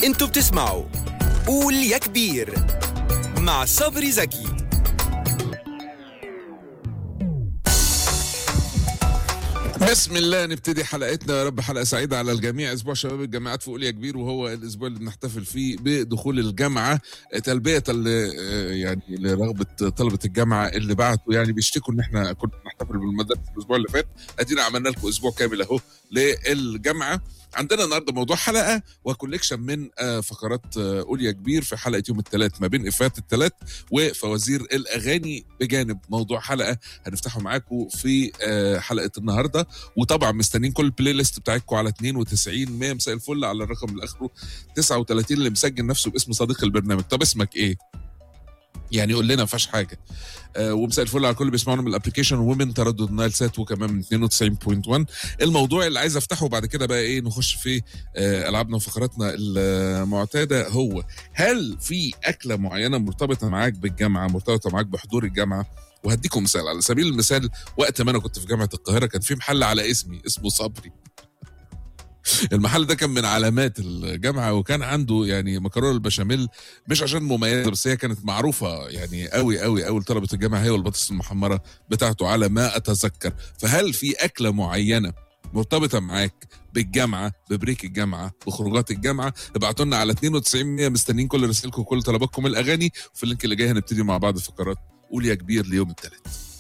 انتوا بتسمعوا قول يا كبير مع صبري زكي بسم الله نبتدي حلقتنا يا رب حلقه سعيده على الجميع اسبوع شباب الجامعات في قول يا كبير وهو الاسبوع اللي بنحتفل فيه بدخول الجامعه تلبيه ل- يعني لرغبه طلبه الجامعه اللي بعتوا يعني بيشتكوا ان احنا كنا بنحتفل بالمدارس الاسبوع اللي فات ادينا عملنا لكم اسبوع كامل اهو للجامعه عندنا النهارده موضوع حلقه وكوليكشن من آه، فقرات آه، قول يا كبير في حلقه يوم الثلاث ما بين افات الثلاث وفوازير الاغاني بجانب موضوع حلقه هنفتحه معاكم في آه، حلقه النهارده وطبعا مستنيين كل البلاي ليست بتاعتكم على 92 100 مساء الفل على الرقم اللي اخره 39 اللي مسجل نفسه باسم صديق البرنامج طب اسمك ايه؟ يعني قول لنا ما فيهاش حاجه آه ومساء الفل على كل اللي بيسمعونا من الابلكيشن ومن تردد نايل سات وكمان من 92.1 الموضوع اللي عايز افتحه بعد كده بقى ايه نخش في آه العابنا وفقراتنا المعتاده هو هل في اكله معينه مرتبطه معاك بالجامعه مرتبطه معاك بحضور الجامعه وهديكم مثال على سبيل المثال وقت ما انا كنت في جامعه القاهره كان في محل على اسمي اسمه صبري المحل ده كان من علامات الجامعه وكان عنده يعني مكرونه البشاميل مش عشان مميزه بس هي كانت معروفه يعني قوي قوي قوي لطلبه الجامعه هي والبطاطس المحمره بتاعته على ما اتذكر فهل في اكله معينه مرتبطه معاك بالجامعه ببريك الجامعه بخروجات الجامعه ابعتوا لنا على 92 100 مستنيين كل رسائلكم وكل طلباتكم الاغاني وفي اللينك اللي جاي هنبتدي مع بعض فقرات قول يا كبير ليوم الثلاث